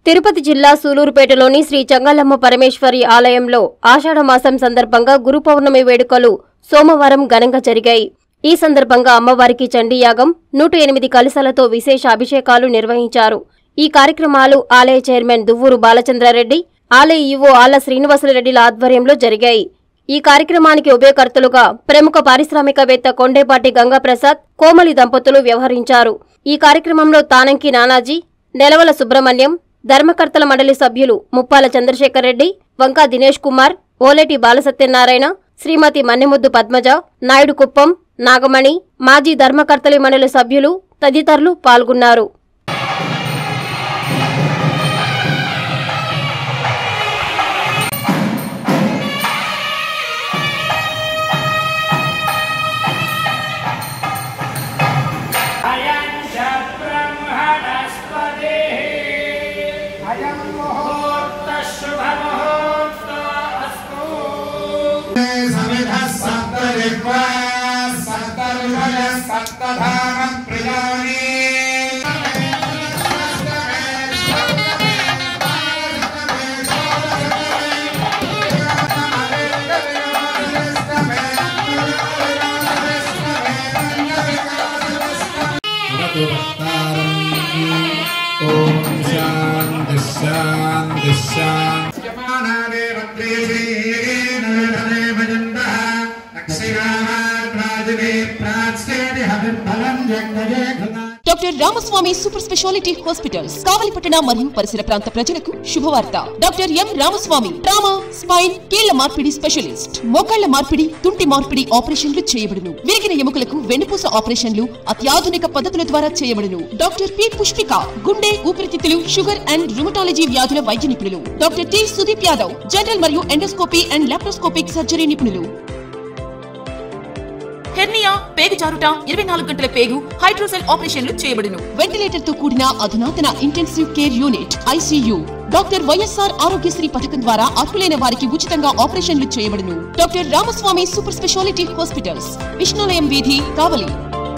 తిరుపతి జిల్లా సూలూరుపేటలోని శ్రీ చంగలమ్మ పరమేశ్వరి ఆలయంలో ఆషాఢమాసం సందర్భంగా గురు పౌర్ణమి వేడుకలు సోమవారం ఘనంగా జరిగాయి ఈ సందర్భంగా అమ్మవారికి చండీయాగం నూట ఎనిమిది కలశాలతో విశేష అభిషేకాలు నిర్వహించారు ఈ కార్యక్రమాలు ఆలయ చైర్మన్ దువ్వూరు బాలచంద్రారెడ్డి ఆలయ ఈవో ఆళ్ల శ్రీనివాసులరెడ్డిల ఆధ్వర్యంలో జరిగాయి ఈ కార్యక్రమానికి ఉభయకర్తలుగా ప్రముఖ పారిశ్రామికవేత్త కొండేపాటి గంగాప్రసాద్ కోమలి దంపతులు వ్యవహరించారు ఈ కార్యక్రమంలో తానంకి నానాజీ నెలవల సుబ్రహ్మణ్యం ధర్మకర్తల మండలి సభ్యులు ముప్పాల చంద్రశేఖర్ రెడ్డి వంకా దినేష్ కుమార్ ఓలేటి బాలసత్యనారాయణ శ్రీమతి మన్నెముద్దు పద్మజ నాయుడు కుప్పం నాగమణి మాజీ ధర్మకర్తలి మండలి సభ్యులు తదితరులు పాల్గొన్నారు अयं च ब्रह्मणस्पतिः अयं मुहूर्तः शुभमुहूर्तो अस्तु समिधः सप्तरिक्वा सप्तर्षयः सप्तधाम प्रियाणि ॐ शान्ति शान्ति शान्ति यमानादेव प्रेषेण भजन्तः नक्षिरामार्वाजिने प्राच्येति हविर्फलं जग्नये घृता doctor Ramaswamy super speciality hospitals కావలిపట్టణ మరియు పరిసర ప్రాంత ప్రజలకు శుభవార్త doctor M Ramaswamy trauma spine కీళ్ల మార్పిడి స్పెషలిస్ట్ మోకాళ్ల మార్పిడి తుంటి మార్పిడి ఆపరేషన్లు చేయబడును విరిగిన ఎముకలకు వెన్నుపూస ఆపరేషన్లు అత్యాధునిక పద్ధతుల ద్వారా చేయబడును డాక్టర్ పి పుష్పిక గుండె ఊపిరితిత్తులు షుగర్ అండ్ రుమటాలజీ వ్యాధుల వైద్య నిపుణులు doctor T Sudeep Yadav general మరియు ఎండోస్కోపీ అండ్ లాప్రోస్కోపిక్ సర్జరీ నిపుణులు హెర్నియా పేగు జారుట ఇరవై నాలుగు గంటల పేగు హైడ్రోసెల్ ఆపరేషన్లు చేయబడును వెంటిలేటర్ తో కూడిన అధునాతన intensive care unit ICU doctor YSR Aarogyasri పథకం ద్వారా అర్హులైన వారికి ఉచితంగా ఆపరేషన్లు చేయబడును doctor Ramaswamy super speciality hospitals Vishnulayam వీధి కావలి